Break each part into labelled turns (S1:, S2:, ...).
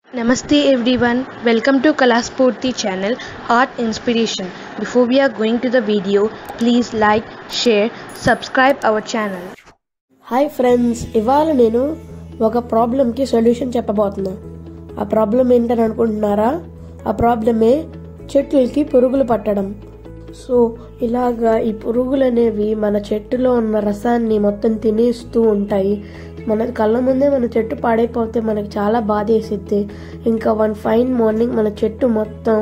S1: Namaste everyone, welcome to Kalaspurti channel Art Inspiration. Before we are going to the video, please like, share, subscribe our channel.
S2: Hi friends ఇవాళ నేను ఒక ప్రాబ్లంకి solution చెప్పబోతున్నా ఆ problem ఏంటని అనుకుంటున్నారా ఆ ప్రాబ్లమే చెట్లకి పురుగులు పట్టడం సో ఇలాగా ఈ పురుగులు అనేవి మన చెట్టులో ఉన్న రసాన్ని మొత్తం తినేస్తూ ఉంటాయి మన కళ్ళ ముందే మన చెట్టు పాడైపోతే మనకి చాలా బాధ వేసిద్ది ఇంకా వన్ ఫైన్ మార్నింగ్ మన చెట్టు మొత్తం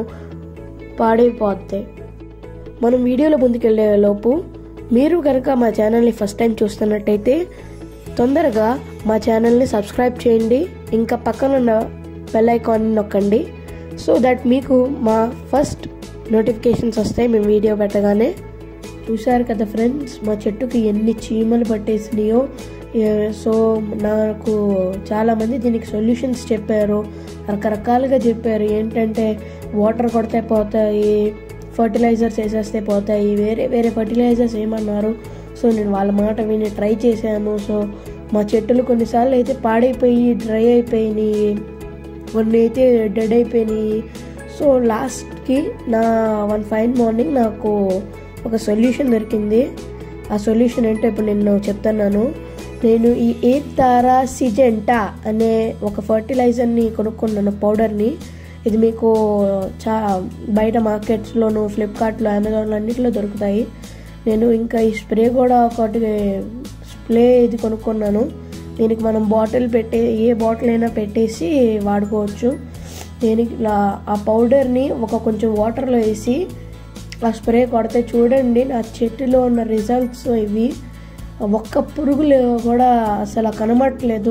S2: పాడైపోద్ది మనం వీడియోలో ముందుకెళ్లే లోపు మీరు కనుక మా ఛానల్ని ఫస్ట్ టైం చూస్తున్నట్టయితే తొందరగా మా ఛానల్ని సబ్స్క్రైబ్ చేయండి ఇంకా పక్కన ఉన్న బెల్ ఐకాన్ నొక్కండి సో దట్ మీకు మా ఫస్ట్ నోటిఫికేషన్స్ వస్తాయి మేము వీడియో పెట్టగానే చూశారు కదా ఫ్రెండ్స్ మా చెట్టుకి ఎన్ని చీమలు పట్టేసినాయో ఏ- సో నాకు చాలామంది దీనికి సొల్యూషన్స్ చెప్పారు రకరకాలుగా చెప్పారు ఏంటంటే వాటర్ కొడితే పోతాయి ఫర్టిలైజర్స్ వేసేస్తే పోతాయి వేరే వేరే ఫర్టిలైజర్స్ ఏమన్నారు సో నేను వాళ్ళ మాట విని ట్రై చేశాను సో మా చెట్టులు కొన్నిసార్లు అయితే పాడైపోయి డ్రై అయిపోయినాయి కొన్ని అయితే డెడ్ అయిపోయినాయి సో లాస్ట్కి నా వన్ ఫైన్ మార్నింగ్ నాకు ఒక సొల్యూషన్ దొరికింది ఆ సొల్యూషన్ ఏంటో ఇప్పుడు నేను చెప్తున్నాను నేను ఈ ఏ తారా సిజెంటా అనే ఒక ఫర్టిలైజర్ని కొనుక్కున్నాను పౌడర్ని ఇది మీకు చా బయట మార్కెట్స్లోను ఫ్లిప్కార్ట్లో అమెజాన్లో అన్నింటిలో దొరుకుతాయి నేను ఇంకా ఈ స్ప్రే కూడా ఒకటి స్ప్రే ఇది కొనుక్కున్నాను దీనికి మనం బాటిల్ పెట్టే ఏ బాటిల్ అయినా పెట్టేసి వాడుకోవచ్చు దీనికి ఇలా- ఆ పౌడర్ని ఒక కొంచెం వాటర్లో వేసి ఆ స్ప్రే కొడితే చూడండి నా చెట్టులో ఉన్న రిజల్ట్స్ ఇవి ఒక్క పురుగులు కూడా అసలు కనబడట్లేదు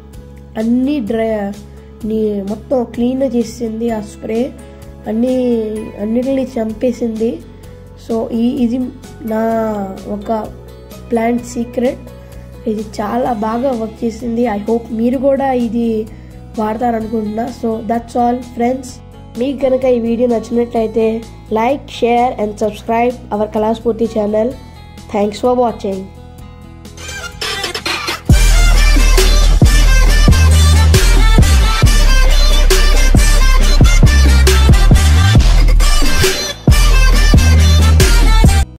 S2: అన్నీ డ్రై నీ మొత్తం క్లీన్ చేసింది ఆ స్ప్రే అన్నీ అన్నిటిని చంపేసింది సో ఈ ఇది నా ఒక ప్లాంట్ సీక్రెట్ ఇది చాలా బాగా వర్క్ చేసింది ఐ హోప్ మీరు కూడా ఇది వాడతారనుకుంటున్నా సో దట్స్ ఆల్ ఫ్రెండ్స్ మీకు కనుక ఈ వీడియో నచ్చినట్లయితే like share and subscribe our Kalasphoorthi channel thanks for watching